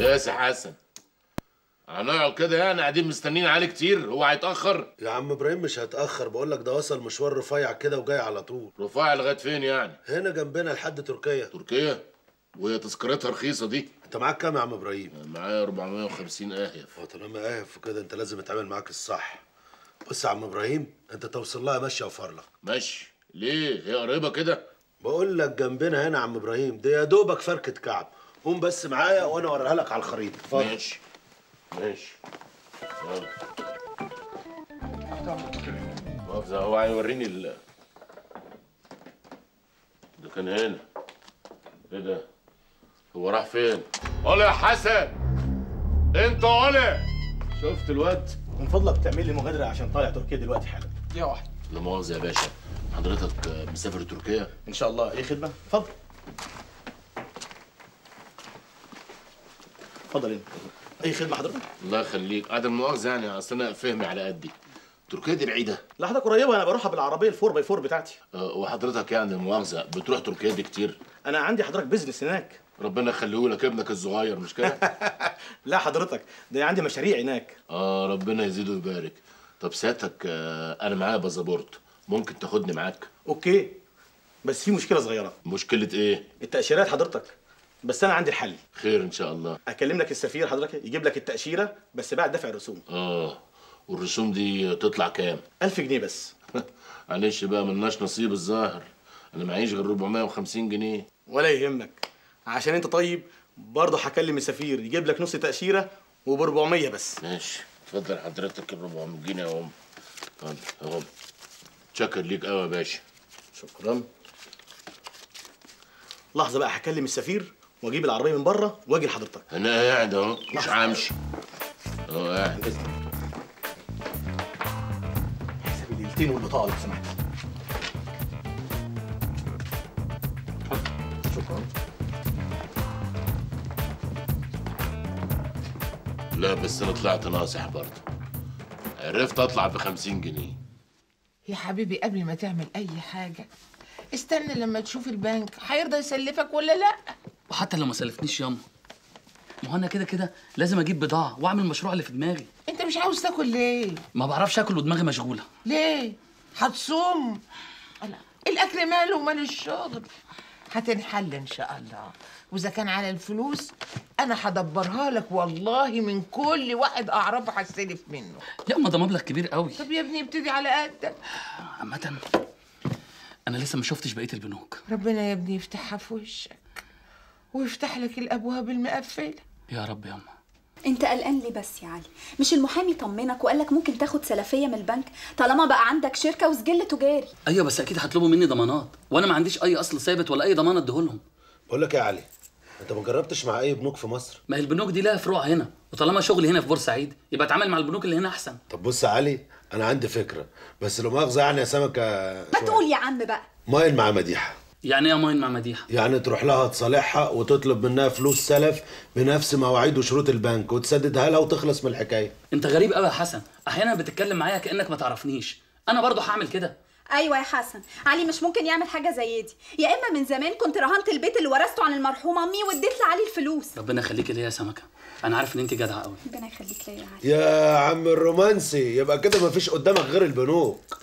يا سي حسن هنقعد كده يعني قاعدين مستنيين عليه كتير هو هيتاخر يا عم ابراهيم مش هتاخر بقول لك ده وصل مشوار رفيع كده وجاي على طول رفاع لغايه فين يعني هنا جنبنا لحد تركيا تركيا وهي تذكرتها رخيصه دي انت معاك كام يا عم ابراهيم معايا 450 اهيف هو طالما قاهف وكده انت لازم يتعامل معاك الصح بص يا عم ابراهيم انت توصل لها ماشيه وفرلك ماشي ليه هي قريبه كده بقول لك جنبنا هنا يا عم ابراهيم دي يا دوبك فركه كعب قوم بس معايا وانا اوريها لك على الخريطه اتفضل ماشي ماشي يلا مؤاخذة هو هيوريني ال ده كان هنا ايه ده؟ هو راح فين؟ قول يا حسن انت قول شفت الواد؟ من فضلك تعمل لي مغادره عشان طالع تركيا دلوقتي حالا يا واحد لا مؤاخذة يا باشا حضرتك آه، مسافر تركيا؟ ان شاء الله ايه خدمه اتفضل اتفضل انت اي خدمه حضرتك الله يخليك عدم مؤاخذة يعني اصل انا فهمي على قدي تركيا دي بعيدة لا حضرتك قريبه انا بروحها بالعربيه الفور باي فور بتاعتي آه، وحضرتك يعني مؤاخذة بتروح تركيا دي كتير انا عندي حضرتك بيزنس هناك ربنا يخليه لك ابنك الصغير مش كده؟ لا حضرتك ده عندي مشاريع هناك اه ربنا يزيده ويبارك طب سيادتك آه، انا معايا باسبورت ممكن تاخدني معاك اوكي بس في مشكله صغيره مشكلة ايه؟ التاشيرات حضرتك بس انا عندي الحل خير ان شاء الله اكلم لك السفير حضرتك يجيب لك التاشيره بس بعد دفع الرسوم اه والرسوم دي تطلع كام؟ 1000 جنيه بس معلش بقى ملناش نصيب الظاهر انا معيش غير 450 جنيه ولا يهمك عشان انت طيب برضه هكلم السفير يجيب لك نص تاشيره وب 400 بس ماشي اتفضل حضرتك ال 400 جنيه اهم اتفضل اهم شكر ليك قوي يا باشا شكرا لحظه بقى هكلم السفير واجيب العربيه من بره واجي لحضرتك انا قاعد اهو مش همشي اهو قاعد اذنك حساب الليلتين والبطاقه لو سمحت شكرا لا بس انا طلعت ناصح برضه عرفت اطلع ب 50 جنيه يا حبيبي قبل ما تعمل اي حاجه استنى لما تشوف البنك هيرضى يسلفك ولا لا وحتى لو ما سلفتنيش ياما ما هو انا كده كده لازم اجيب بضاعه واعمل المشروع اللي في دماغي انت مش عاوز تاكل ليه ما بعرفش اكل ودماغي مشغوله ليه هتصوم لا الاكل ماله ومال الشغل هتنحل ان شاء الله واذا كان على الفلوس انا هدبرها لك والله من كل واحد اعرفه هستلف منه ياما ده مبلغ كبير قوي طب يا ابني ابتدي على قدك عامه انا لسه ما شفتش بقيه البنوك ربنا يا ابني يفتحها في وشك ويفتح لك الابواب المقفله يا رب ياما انت قلقان ليه بس يا علي مش المحامي طمنك وقال لك ممكن تاخد سلفيه من البنك طالما بقى عندك شركه وسجل تجاري ايوه بس اكيد هيطلبوا مني ضمانات وانا ما عنديش اي اصل ثابت ولا اي ضمان اديهولهم بقول لك إيه يا علي انت ما جربتش مع اي بنوك في مصر ما هي البنوك دي لها فروع هنا وطالما شغلي هنا في بورسعيد يبقى اتعامل مع البنوك اللي هنا احسن طب بص يا علي انا عندي فكره بس لو مؤاخذه يعني يا سمكه ما تقول يا عم بقى ماين مع مديحه يعني ايه ماين مع مديحه يعني تروح لها تصالحها وتطلب منها فلوس سلف بنفس مواعيد وشروط البنك وتسددها لها وتخلص من الحكايه انت غريب قوي يا حسن احيانا بتتكلم معايا كانك ما تعرفنيش انا برضه هعمل كده ايوه يا حسن علي مش ممكن يعمل حاجه زي دي يا اما من زمان كنت رهنت البيت اللي ورثته عن المرحومه امي واديت لعلي الفلوس ربنا يخليكي ليا يا سمكه انا عارف ان انت جدعه قوي ربنا يخليك ليا يا علي يا عم الرومانسي يبقى كده مفيش قدامك غير البنوك